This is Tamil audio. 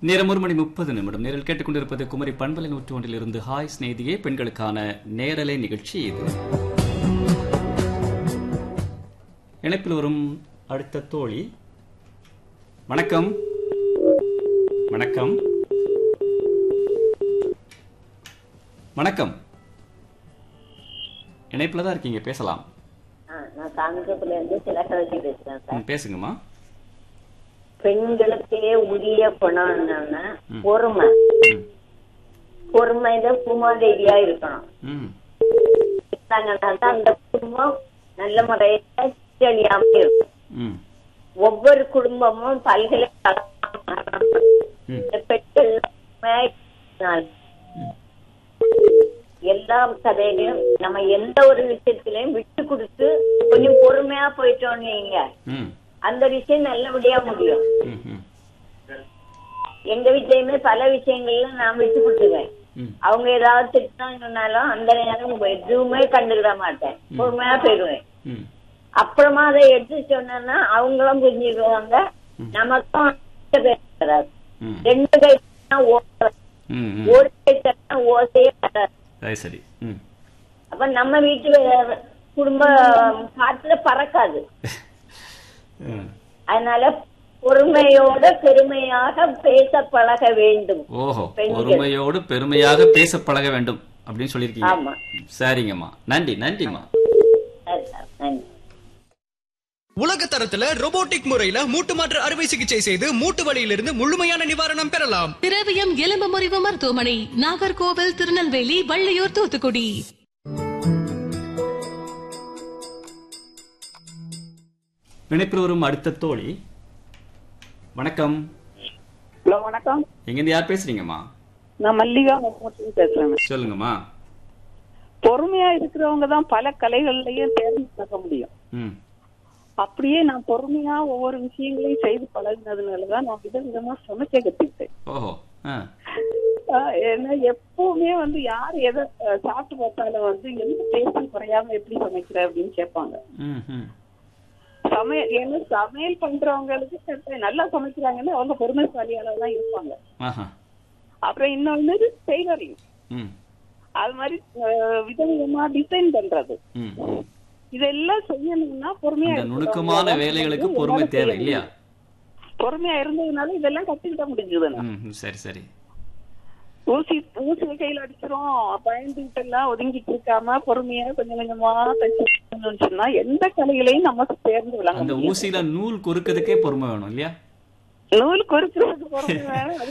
நேரம் ஒரு மணி முப்பது நிமிடம் நேரில் கேட்டுக்கொண்டிருப்பது குமரி பண்பலை நூற்று ஒன்றிலிருந்து ஹாய் சிநேகிதியே பெண்களுக்கான நேரலை நிகழ்ச்சி இது இணைப்பில் வரும் அடுத்த தோழி வணக்கம் வணக்கம் வணக்கம் இணைப்பில் தான் இருக்கீங்க பேசலாம் ஆ, நான் காஞ்சிபுரத்துல இருந்து திலகவதி பேசுறேன் சார் ம், பேசுங்கம்மா பெண்களுக்கே உரிய குணம் என்னன்னா பொறுமை ம் பொறுமைதான் பூமாதேவியா இருக்கணும் ம் இருந்தாங்கன்னா தான் அந்த குடும்பம் நல்ல முறையில சீரழியாம இருக்கும் ம் ஒவ்வொரு குடும்பமும் பல்கலைக்கழகம் ம் இந்த பெண்கள் உண்மையா இருந்தால் ம். எல்லா கதையிலையும் நம்ம எந்த ஒரு விஷயத்திலையும் விட்டு கொடுத்து கொஞ்சம் பொறுமையா போயிட்டோம்னு வைங்க ம் அந்த விஷயம் நல்லபடியா முடியும் ம் ம் எங்க வீட்லயுமே பல விஷயங்கள்ல நான் விட்டு கொடுத்துவேன் ம் அவங்க ஏதாவது திட்டினாங்கன்னாலும் அந்த நேரம் எதுவுமே கண்டுக்கிட மாட்டேன் பொறுமையா போயிடுவேன் ம் அப்புறமா அதை எடுத்து சொன்னேன்னா அவங்களும் புரிஞ்சுக்குவாங்க நமக்கும் பேசுறாரு ம் ரெண்டு கை தட்டினா ஓசை ம் ம் ஒரு கை தட்டினா ஓசையே வராது சரி சரி ம் அப்ப நம்ம வீட்டு குடும்ப காத்துல பறக்காது ம். அதனால பொறுமையோட பெருமையாக பேச பழக வேண்டும் ஓஹோ பெண்கள். பொறுமையோடு பெருமையாக பேச பழக வேண்டும் அப்படின்னு சொல்லியிருக்கீங்க ஆமா சரிங்கம்மா நன்றி நன்றிம்மா சரி சார் நன்றி உலக தரத்துல robotic முறையில மூட்டு மாற்று அறுவை சிகிச்சை செய்து மூட்டு வலியிலிருந்து முழுமையான நிவாரணம் பெறலாம் திரவியம் எலும்பு முறிவு மருத்துவமனை நாகர்கோவில் திருநெல்வேலி வள்ளியூர் தூத்துக்குடி இணைப்பில் வரும் அடுத்த தோழி வணக்கம் ஹலோ வணக்கம் எங்கேருந்து யார் பேசுறீங்கம்மா நான் மல்லிகா மோகன் பேசுறேன் சொல்லுங்கம்மா பொறுமையா இருக்கிறவங்க தான் பல கலைகள்லயும் தேர்ந்து தக்க முடியும் ம் அப்படியே நான் பொறுமையா ஒவ்வொரு விஷயங்களையும் செய்து பழகினதுனாலதான் நான் விதவிதமா சமைக்க கத்துக்கிட்டேன் ஓஹோ ஆ ஆஹ் ஏன்னா எப்பவுமே வந்து யார் எதை அஹ், சாப்பிட்டு பார்த்தாலும் வந்து எந்த டேஸ்டும் குறையாம எப்படி சமைக்கிற அப்படின்னு கேட்பாங்க ம் ம் சமையல் ஏன்னா சமையல் பண்றவங்களுக்கு சரி, நல்லா சமைக்கிறாங்கன்னு அவங்க பொறுமைசாலியால தான் இருப்பாங்க ஆஹா அப்புறம் இன்னொன்னு டெய்லரிங் ம் அது மாதிரி அஹ், விதவிதமா டிசைன் பண்றது ம் ம். இதெல்லாம் செய்யணும்னா பொறுமையா இந்த இருக்கிறவங்க நுணுக்கமான தான் வேலைகளுக்கு வந்து பொறுமை எல்லாரும் தேவை செய்ய இல்லையா முடியும். பொறுமையா இருந்ததுனால இதெல்லாம் கத்துக்கிட்ட முடிஞ்சது ம் ம், சரி சரி ஊசி ஊசி கையில அடிச்சிரும் பயந்துகிட்டு எல்லாம் ஒதுங்கிட்டு இருக்காம பொறுமையா கொஞ்சம் கொஞ்சமா தச்சு சொன்னா எந்த கலைகளையும் நம்ம தேர்ந்து விளங்க அந்த முடியும் ஊசியில நூல் கொறுக்கிறதுக்கே பொறுமை வேணும் இல்லையா நூல் குறிக்கிறதுக்கு பொறுமை வேணும்